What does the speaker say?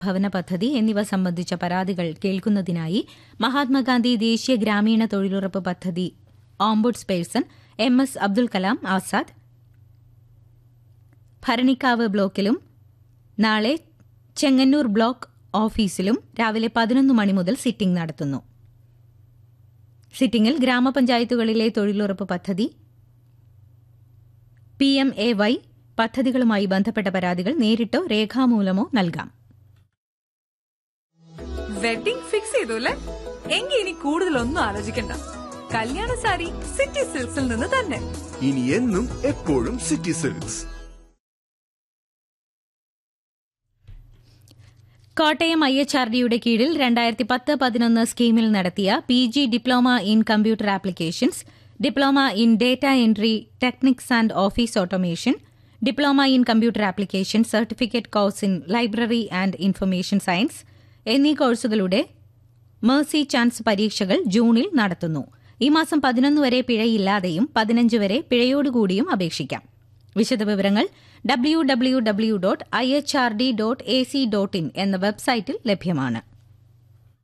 ഭവന പദ്ധതി എന്നിവ സംബന്ധിച്ച പരാതികൾ കേൾക്കുന്നതിനായി മഹാത്മാഗാന്ധി ദേശീയ ഗ്രാമീണ തൊഴിലുറപ്പ് പദ്ധതി ombudsperson M S Abdul Kalam Azad Bharanikkavu ബ്ലോക്കിലും നാളെ ചെങ്ങന്നൂർ ബ്ലോക്ക് ഓഫീസിലും രാവിലെ പതിനൊന്ന് മണി മുതൽ സിറ്റിംഗ് നടത്തുന്നു സിറ്റിംഗിൽ ഗ്രാമപഞ്ചായത്തുകളിലെ തൊഴിലുറപ്പ് പദ്ധതി പി എം എ വൈ പദ്ധതികളുമായി ബന്ധപ്പെട്ട പരാതികൾ നേരിട്ടോ രേഖാമൂലമോ നൽകാം വെഡിംഗ് ഫിക്സ് ചെയ്തു അല്ലേ എങ്കിൽ ഇനി കൂടുതലൊന്നും ആലോചിക്കണ്ട കല്യാണ സാരി സിറ്റി സിൽക്സിൽ നിന്ന് തന്നെ ഇനി എന്നും എപ്പോഴും City Silks Kottayam I H R ഡിയുടെ കീഴിൽ രണ്ടായിരത്തി പത്ത് പതിനൊന്ന് സ്കീമിൽ നടത്തിയ P G diploma in computer applications diploma in data entry techniques and office automation diploma in computer application certificate course in library and information science എന്നീ കോഴ്സുകളുടെ മേഴ്സി ചാൻസ് പരീക്ഷകൾ ജൂണിൽ നടത്തുന്നു ഈ മാസം പതിനൊന്ന് വരെ പിഴയില്ലാതെയും പതിനഞ്ച് വരെ പിഴയോടുകൂടിയും അപേക്ഷിക്കാം വിശദവിവരങ്ങൾ W W W dot I H R D dot A C dot in എന്ന വെബ്സൈറ്റിൽ ലഭ്യമാണ്